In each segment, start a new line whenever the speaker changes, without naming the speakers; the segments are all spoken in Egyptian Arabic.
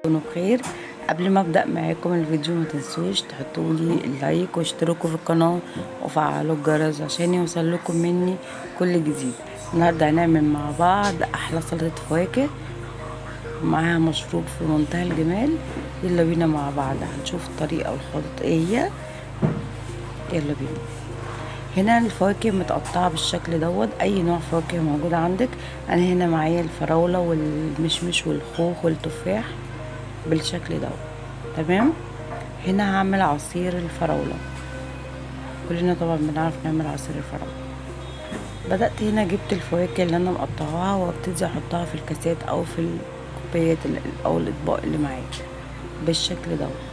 تكونوا بخير قبل ما ابدا معاكم الفيديو ما تنسوش تحطوا لي اللايك واشتركوا في القناه وفعلوا الجرس عشان يوصل لكم مني كل جديد النهارده هنعمل مع بعض احلى سلطه فواكه ومعاها مشروب في منتهى الجمال يلا بينا مع بعض هنشوف الطريقه والخلط ايه هي يلا بينا هنا الفواكه متقطعه بالشكل دوت اي نوع فواكه موجود عندك انا هنا معايا الفراوله والمشمش والخوخ والتفاح بالشكل دوت تمام هنا هعمل عصير الفراوله كلنا طبعا بنعرف نعمل عصير الفراوله بدات هنا جبت الفواكه اللي انا مقطعاها وابتدي احطها في الكاسات او في الكوبايات او الاطباق اللي معايا بالشكل دوت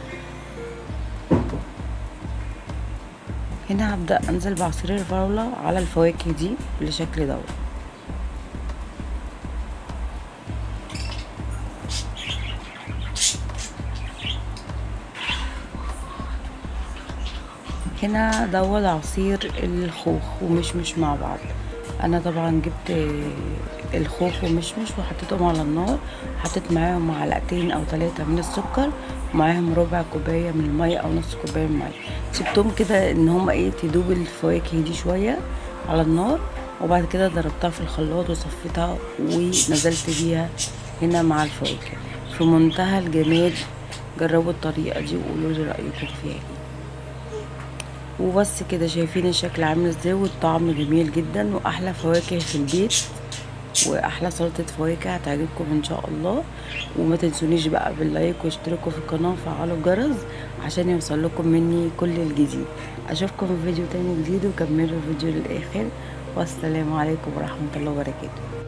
هنا هبدأ انزل بعصير الفراولة على الفواكه دي بالشكل دوت هنا دوت عصير الخوخ ومشمش مع بعض انا طبعا جبت الخوخ ومشمش وحطيتهم على النار حطيت معاهم معلقتين او ثلاثة من السكر ومعاهم ربع كوبايه من الميه او نص كوبايه من الميه سبتهم كده ان هما ايه تدوب الفواكه دي شويه على النار وبعد كده ضربتها في الخلاط وصفيتها ونزلت بيها هنا مع الفواكه في منتهى الجمال جربوا الطريقه دي وقولوا لي رايكم فيها ايه وبس كده شايفين الشكل عامل ازاي والطعم جميل جدا واحلى فواكه في البيت واحلى سلطه فواكه هتعجبكم ان شاء الله وما تنسونيش بقى باللايك واشتركوا في القناه وفعلوا الجرس عشان يوصل لكم مني كل الجديد اشوفكم في فيديو تاني جديد وكملوا الفيديو للاخر والسلام عليكم ورحمه الله وبركاته